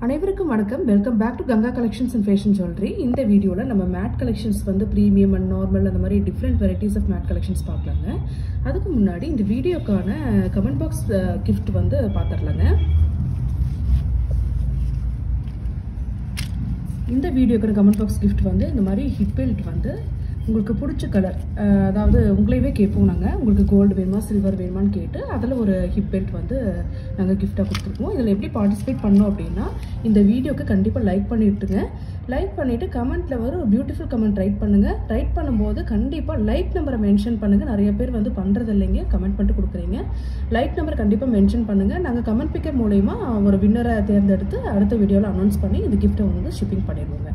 அனைவருக்கும் வணக்கம் welcome back to Ganga collections and fashion jewellery இந்த வீடியோவில் நம்ம மேட் கலெக்ஷன்ஸ் வந்து ப்ரீமியம் அண்ட் நார்மல் அந்த மாதிரி different varieties of matte collections பார்க்கலாங்க அதுக்கு முன்னாடி இந்த வீடியோக்கான கமெண்ட் பாக்ஸ் கிஃப்ட் வந்து பார்த்துடலாங்க இந்த வீடியோக்கான கமெண்ட் பாக்ஸ் கிஃப்ட் வந்து இந்த மாதிரி ஹிப் பெல்ட் வந்து உங்களுக்கு பிடிச்ச கலர் அதாவது உங்களையவே கேட்போம் நாங்கள் உங்களுக்கு கோல்டு வேணுமா சில்வர் வேணுமான்னு கேட்டு அதில் ஒரு ஹிப் பெல்ட் வந்து நாங்கள் கிஃப்டாக கொடுத்துருக்கோம் இதில் எப்படி பார்ட்டிசிபேட் பண்ணோம் அப்படின்னா இந்த வீடியோக்கு கண்டிப்பாக லைக் பண்ணிவிட்டுங்க லைக் பண்ணிவிட்டு கமெண்ட்டில் வர ஒரு பியூட்டிஃபுல் கமெண்ட் ரைட் பண்ணுங்கள் ரைட் பண்ணும்போது கண்டிப்பாக லைக் நம்பரை மென்ஷன் பண்ணுங்கள் நிறைய பேர் வந்து பண்ணுறது இல்லைங்க கமெண்ட் பண்ணிட்டு கொடுக்குறீங்க லைக் நம்பர் கண்டிப்பாக மென்ஷன் பண்ணுங்கள் நாங்கள் கமெண்ட் பிக்கர் மூலயமா ஒரு வின்னரை தேர்ந்தெடுத்து அடுத்த வீடியோவில் அனௌன்ஸ் பண்ணி இந்த கிஃப்ட்டை வந்து ஷிப்பிங் பண்ணிடுவோங்க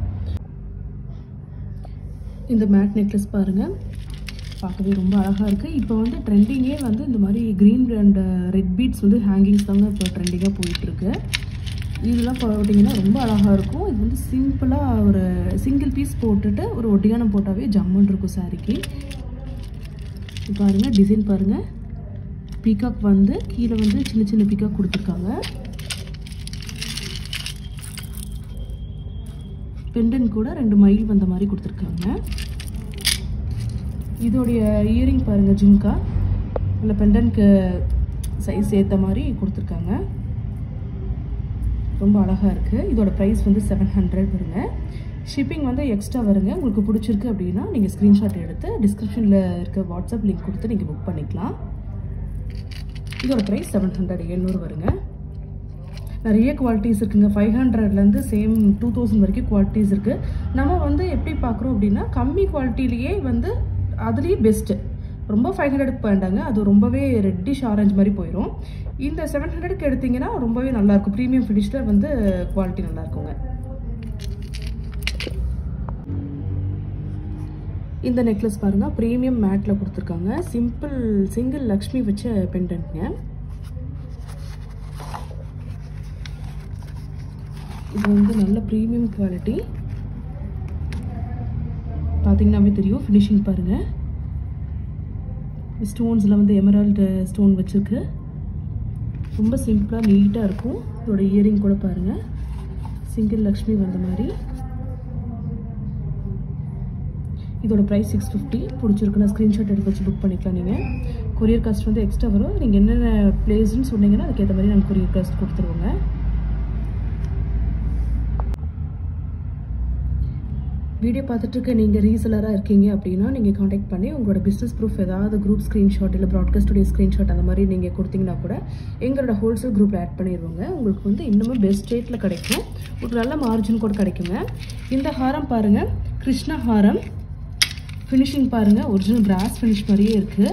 இந்த மேட் நெக்லஸ் பாருங்கள் பார்க்கவே ரொம்ப அழகாக இருக்குது இப்போ வந்து ட்ரெண்டிங்கே வந்து இந்த மாதிரி க்ரீன் அண்ட் ரெட் பீட்ஸ் வந்து ஹேங்கிங்ஸ் தாங்க இப்போ ட்ரெண்டிங்காக போயிட்டுருக்கு இதெல்லாம் போட்டிங்கன்னா ரொம்ப அழகாக இருக்கும் இது வந்து சிம்பிளாக ஒரு சிங்கிள் பீஸ் போட்டுட்டு ஒரு ஒட்டியானம் போட்டாவே ஜம்முன்னு இருக்கும் சாரிக்கு பாருங்கள் டிசைன் பாருங்கள் பீகாக் வந்து கீழே வந்து சின்ன சின்ன பீகாக் கொடுத்துருக்காங்க பெண்டன் கூட ரெண்டு மைல் வந்த மாதிரி கொடுத்துருக்காங்க இதோடைய இயரிங் பாருங்கள் ஜும்கா இல்லை பெண்டனுக்கு சைஸ் ஏற்ற மாதிரி கொடுத்துருக்காங்க ரொம்ப அழகாக இருக்குது இதோட ப்ரைஸ் வந்து செவன் ஹண்ட்ரட் வருங்க ஷிப்பிங் வந்து எக்ஸ்ட்ரா வருங்க உங்களுக்கு பிடிச்சிருக்கு அப்படின்னா நீங்கள் ஸ்க்ரீன்ஷாட் எடுத்து டிஸ்கிரிப்ஷனில் இருக்க வாட்ஸ்அப் லிங்க் கொடுத்து நீங்கள் புக் பண்ணிக்கலாம் இதோட ப்ரைஸ் செவன் ஹண்ட்ரட் எழுநூறு வருங்க நிறைய குவாலிட்டிஸ் இருக்குங்க ஃபைவ் ஹண்ட்ரட்லேருந்து சேம் டூ தௌசண்ட் வரைக்கும் குவாலிட்டிஸ் இருக்குது நம்ம வந்து எப்படி பார்க்குறோம் அப்படின்னா கம்மி குவாலிட்டிலேயே வந்து அதுலேயே பெஸ்ட்டு ரொம்ப ஃபைவ் ஹண்ட்ரடுக்கு வேண்டாங்க அது ரொம்பவே ரெட்டிஷ் ஆரஞ்சு மாதிரி போயிடும் இந்த செவன் ஹண்ட்ரடுக்கு எடுத்திங்கன்னா ரொம்பவே நல்லாயிருக்கும் ப்ரீமியம் ஃபினிஷில் வந்து குவாலிட்டி நல்லாயிருக்குங்க இந்த நெக்லஸ் பாருங்கள் ப்ரீமியம் மேட்டில் கொடுத்துருக்காங்க சிம்பிள் சிங்கிள் லக்ஷ்மி வச்ச பெண்டன்ட்ங்க இது வந்து நல்ல ப்ரீமியம் குவாலிட்டி பார்த்தீங்கன்னாவே தெரியும் ஃபினிஷிங் பாருங்கள் ஸ்டோன்ஸில் வந்து எமரால்டு ஸ்டோன் வச்சுருக்கு ரொம்ப சிம்பிளாக நீட்டாக இருக்கும் இதோட இயரிங் கூட பாருங்கள் சிங்கிள் லக்ஷ்மி வந்த மாதிரி இதோட ப்ரைஸ் சிக்ஸ் ஃபிஃப்டி பிடிச்சிருக்குன்னா ஸ்க்ரீன்ஷாட் எடுத்து வச்சு புக் பண்ணிக்கலாம் நீங்கள் கொரியர் காஸ்ட் வந்து எக்ஸ்ட்ரா வரும் நீங்கள் என்னென்ன பிளேஸ்ன்னு சொன்னீங்கன்னா அதுக்கேற்ற மாதிரி நாங்கள் கொரியர் காஸ்ட் கொடுத்துருவோங்க வீடியோ பார்த்துட்டு இருக்க நீங்கள் ரீசலராக இருக்கீங்க அப்படின்னா நீங்கள் காண்டாக்ட் பண்ணி உங்களோட பிஸ்னஸ் ப்ரூஃப் ஏதாவது குரூப் ஸ்க்ரீன்ஷாட் இல்லை ப்ராட்காஸ்டுடைய ஸ்க்ரீன்ஷாட் அந்த மாதிரி நீங்கள் கொடுத்தீங்கன்னா கூட எங்களோட ஹோல்சேல் குரூப்பில் ஆட் பண்ணிடுவோங்க உங்களுக்கு வந்து இன்னமும் பெஸ்ட் ரேட்டில் கிடைக்கும் ஒரு நல்ல மார்ஜின் கூட கிடைக்குங்க இந்த ஹாரம் பாருங்கள் கிருஷ்ணா ஹாரம் ஃபினிஷிங் பாருங்கள் ஒரிஜினல் பிராஸ் ஃபினிஷ் மாதிரியே இருக்குது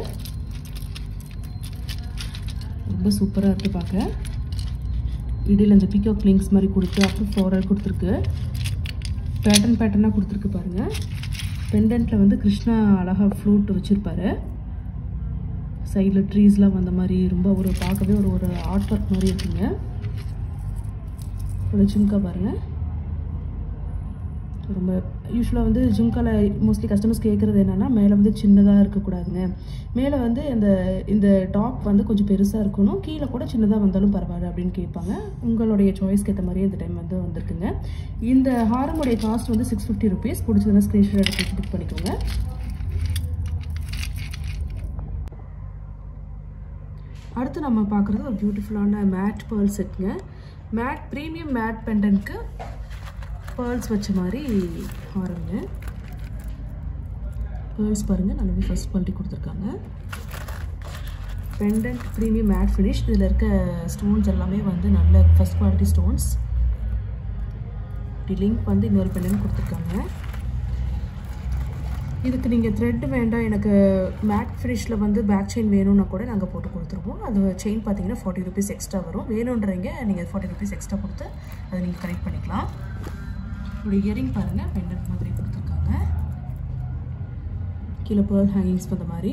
ரொம்ப சூப்பராக இருக்குது பார்க்க இடையில் இந்த பிகாக் லிங்க்ஸ் மாதிரி கொடுத்து அப்புறம் ஃப்ளோரல் கொடுத்துருக்கு பேட்டர்ன் பேட்டர்னாக கொடுத்துருக்கு பாருங்கள் பெண்டன்ட்டில் வந்து கிருஷ்ணா அழகாக ஃப்ளூட் வச்சுருப்பாரு சைடில் ட்ரீஸ்லாம் வந்த மாதிரி ரொம்ப ஒரு பார்க்கவே ஒரு ஒரு ஆர்ட் ஒர்க் மாதிரி இருக்குங்க ஒரு ஜும்கா பாருங்கள் ரொம்ப யூஸ்வலாக வந்து ஜும்காவில் மோஸ்ட்லி கஸ்டமர்ஸ் கேட்குறது என்னென்னா மேலே வந்து சின்னதாக இருக்கக்கூடாதுங்க மேலே வந்து இந்த இந்த டாப் வந்து கொஞ்சம் பெருசாக இருக்கணும் கீழே கூட சின்னதாக வந்தாலும் பரவாயில்ல அப்படின்னு கேட்பாங்க உங்களுடைய சாய்ஸ்க்கு ஏற்ற மாதிரியே இந்த டைம் வந்து வந்திருக்குங்க இந்த ஹாரமுடைய காஸ்ட் வந்து சிக்ஸ் ஃபிஃப்டி ருபீஸ் பிடிச்சதுன்னா ஸ்க்ரீன்ஷாட் எடுத்து புக் பண்ணிக்கோங்க அடுத்து நம்ம பார்க்குறது ஒரு பியூட்டிஃபுல்லான மேட் பேர்ல் செட்டுங்க மேட் ப்ரீமியம் மேட் பெண்டன்ட்க்கு பேர்ல்ஸ் வச்ச மாதிரி ஆரங்க பேர்ல்ஸ் பாருங்கள் நல்லாவே ஃபஸ்ட் குவாலிட்டி கொடுத்துருக்காங்க பெண்டன்ட் ப்ரீமியம் மேட் ஃபினிஷ் இதில் இருக்க ஸ்டோன்ஸ் எல்லாமே வந்து நல்ல ஃபஸ்ட் குவாலிட்டி ஸ்டோன்ஸ் இப்படி லிங்க் வந்து இன்னொரு பெண்டன்ட் கொடுத்துருக்காங்க இதுக்கு நீங்கள் த்ரெட் வேண்டாம் எனக்கு மேட் ஃபினிஷில் வந்து பேக் செயின் வேணும்னா கூட நாங்கள் போட்டு கொடுத்துருவோம் அது செயின் பார்த்தீங்கன்னா ஃபார்ட்டி ருபீஸ் எக்ஸ்ட்ரா வரும் வேணுன்றவங்க நீங்கள் ஃபார்ட்டி ருபீஸ் எக்ஸ்ட்ரா கொடுத்து அதை நீங்கள் கனெக்ட் பண்ணிக்கலாம் ஒரு இயரிங் பாருங்கள் பெண்டன்ட் மாதிரி கொடுத்துருக்காங்க கீழே பேர்ல் ஹேங்கிங்ஸ் வந்த மாதிரி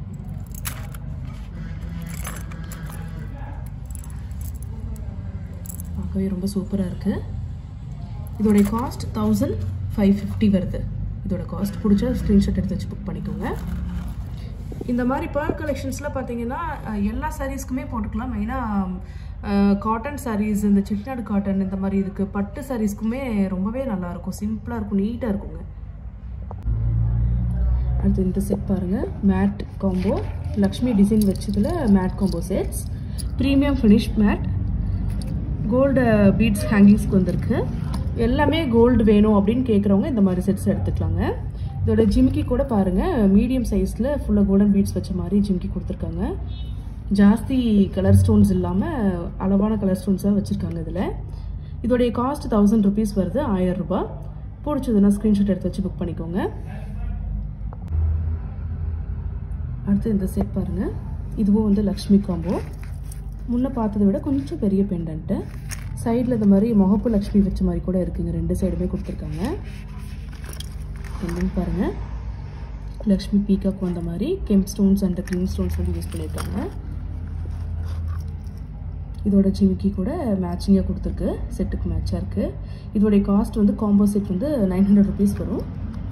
பார்க்கவே ரொம்ப சூப்பராக இருக்குது இதோடைய காஸ்ட் தௌசண்ட் ஃபைவ் ஃபிஃப்டி வருது இதோட காஸ்ட் பிடிச்சா ஸ்க்ரீன்ஷாட் எடுத்து வச்சு புக் பண்ணிக்கோங்க இந்த மாதிரி பேர்ல் கலெக்ஷன்ஸில் பார்த்தீங்கன்னா அஹ், எல்லா சாரீஸ்க்குமே போட்டுக்கலாம் மெயினாக காட்டன் சாரீஸ் இந்த செட்டிநாடு காட்டன் இந்த மாதிரி இருக்குது பட்டு சாரீஸ்க்குமே ரொம்பவே நல்லாயிருக்கும் சிம்பிளாக இருக்கும் நீட்டாக இருக்குங்க அடுத்து இந்த செட் பாருங்கள் மேட் காம்போ லக்ஷ்மி டிசைன் வச்சதில் matte combo sets premium finish matte gold beads ஹேங்கிங்ஸ்க்கு வந்திருக்கு எல்லாமே கோல்டு வேணும் அப்படின்னு கேட்குறவங்க இந்த மாதிரி செட்ஸ் எடுத்துக்கலாங்க இதோட ஜிமிக்கி கூட பாருங்கள் மீடியம் சைஸில் ஃபுல்லாக கோல்டன் பீட்ஸ் வச்ச மாதிரி ஜிமிக்கி கொடுத்துருக்காங்க ஜாஸ்தி கலர் ஸ்டோன்ஸ் இல்லாமல் அளவான கலர் ஸ்டோன்ஸ் தான் வச்சுருக்காங்க இதில் இதோடைய காஸ்ட் தௌசண்ட் ருபீஸ் வருது ஆயிரம் ரூபாய் பிடிச்சதுன்னா ஸ்க்ரீன்ஷாட் எடுத்து வச்சு புக் பண்ணிக்கோங்க அடுத்து இந்த செட் பாருங்கள் இதுவும் வந்து லக்ஷ்மி காம்போ முன்னே பார்த்ததை விட கொஞ்சம் பெரிய பெண்டன்ட்டு சைடில் இந்த மாதிரி முகப்பு லக்ஷ்மி வச்ச மாதிரி கூட இருக்குங்க ரெண்டு சைடுமே கொடுத்துருக்காங்க என்னன்னு பாருங்கள் லக்ஷ்மி பீகாக் வந்த மாதிரி gem stones and cream stones வந்து யூஸ் பண்ணியிருக்காங்க இதோட ஜிமிக்கி கூட மேட்சிங்காக கொடுத்துருக்கு செட்டுக்கு மேட்சாக இருக்குது இதோடைய காஸ்ட் வந்து காம்போ செட் வந்து நைன் ஹண்ட்ரட் ருபீஸ் வரும்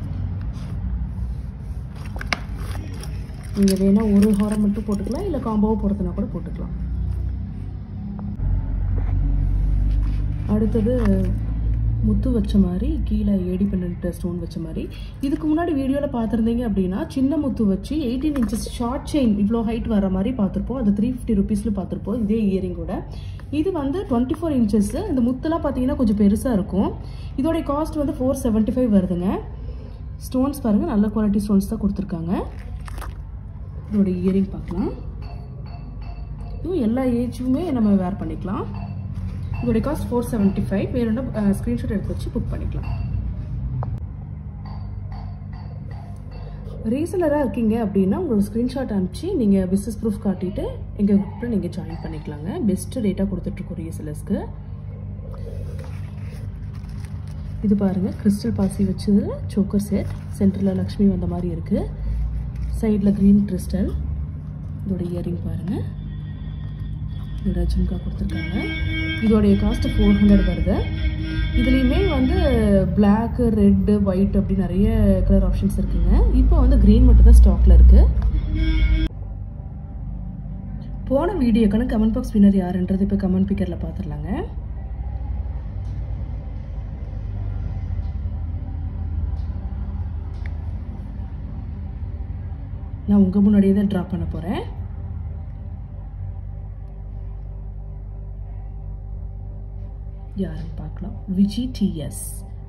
நீங்கள் வேணால் ஒரு ஹாரம் மட்டும் போட்டுக்கலாம் இல்லை காம்போவை பொறுத்தனா கூட போட்டுக்கலாம் அடுத்தது முத்து வச்ச மாதிரி கீழே ஏடி பெண்டன்ட் ஸ்டோன் வச்ச மாதிரி இதுக்கு முன்னாடி வீடியோவில் பார்த்துருந்தீங்க அப்படின்னா சின்ன முத்து வச்சு எயிட்டீன் இன்ச்சஸ் ஷார்ட் செயின் இவ்வளோ ஹைட் வர மாதிரி பார்த்துருப்போம் அது த்ரீ ஃபிஃப்டி ருபீஸில் பார்த்துருப்போம் இதே இயரிங்கோட இது வந்து டுவெண்ட்டி ஃபோர் இன்ச்சஸ் இந்த முத்துலாம் பார்த்தீங்கன்னா கொஞ்சம் பெருசாக இருக்கும் இதோடைய காஸ்ட் வந்து ஃபோர் செவன்ட்டி ஃபைவ் வருதுங்க ஸ்டோன்ஸ் பாருங்கள் நல்ல குவாலிட்டி ஸ்டோன்ஸ் தான் கொடுத்துருக்காங்க இதோட இயரிங் பார்க்கலாம் இதுவும் எல்லா ஏஜுமே நம்ம வேர் பண்ணிக்கலாம் இதோடைய காஸ்ட் ஃபோர் செவன்ட்டி ஃபைவ் வேணும்னா ஸ்க்ரீன்ஷாட் எடுத்து வச்சு புக் பண்ணிக்கலாம் ரீசலராக இருக்கீங்க அப்படின்னா உங்களோட ஸ்க்ரீன்ஷாட் அனுப்பிச்சு நீங்கள் பிஸ்னஸ் ப்ரூஃப் காட்டிட்டு எங்கள் குரூப்பில் நீங்கள் ஜாயின் பண்ணிக்கலாங்க பெஸ்ட்டு ரேட்டாக கொடுத்துட்ருக்கோம் ரீசலர்ஸ்க்கு இது பாருங்கள் கிறிஸ்டல் பாசி வச்சது சோக்கர் செட் சென்டரில் லக்ஷ்மி வந்த மாதிரி இருக்குது சைடில் க்ரீன் கிறிஸ்டல் இதோட இயரிங் பாருங்கள் இதோட ஜிம்கா கொடுத்துருக்காங்க இதோடைய காஸ்ட் ஃபோர் ஹண்ட்ரட் வருது இதுலேயுமே வந்து பிளாக்கு ரெட்டு ஒயிட் அப்படி நிறைய கலர் ஆப்ஷன்ஸ் இருக்குங்க இப்போ வந்து க்ரீன் மட்டும் தான் ஸ்டாக்கில் இருக்குது போன வீடியோக்கான கமெண்ட் பாக்ஸ் வினர் யாருன்றது இப்போ கமெண்ட் பிக்கரில் பார்த்துடலாங்க நான் உங்கள் முன்னாடியே தான் ட்ரா பண்ண போகிறேன் யாருன்னு பார்க்கலாம் Viji DS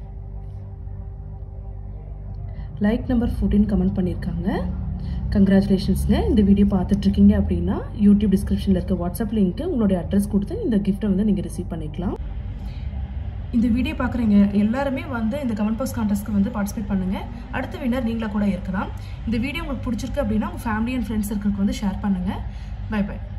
like number fourteen comment பண்ணியிருக்காங்க கங்க்ராச்சுலேஷன்ஸுங்க இந்த வீடியோ பார்த்துட்ருக்கீங்க அப்படின்னா யூடியூப் டிஸ்கிரிப்ஷனில் இருக்க வாட்ஸ்அப் லிங்க்கு உங்களுடைய அட்ரஸ் கொடுத்து இந்த கிஃப்ட்டை வந்து நீங்கள் ரிசீவ் பண்ணிக்கலாம் இந்த வீடியோ பார்க்குறீங்க எல்லாருமே வந்து இந்த கமெண்ட் பாக்ஸ் கான்டெஸ்ட்க்கு வந்து பார்ட்டிசிபேட் பண்ணுங்கள் அடுத்த வின்னர் நீங்களாக கூட இருக்கலாம் இந்த வீடியோ உங்களுக்கு பிடிச்சிருக்கு அப்படின்னா உங்கள் ஃபேமிலி அண்ட் ஃப்ரெண்ட்ஸ் சர்க்கிளுக்கு வந்து ஷேர் பண்ணுங்கள் பை பை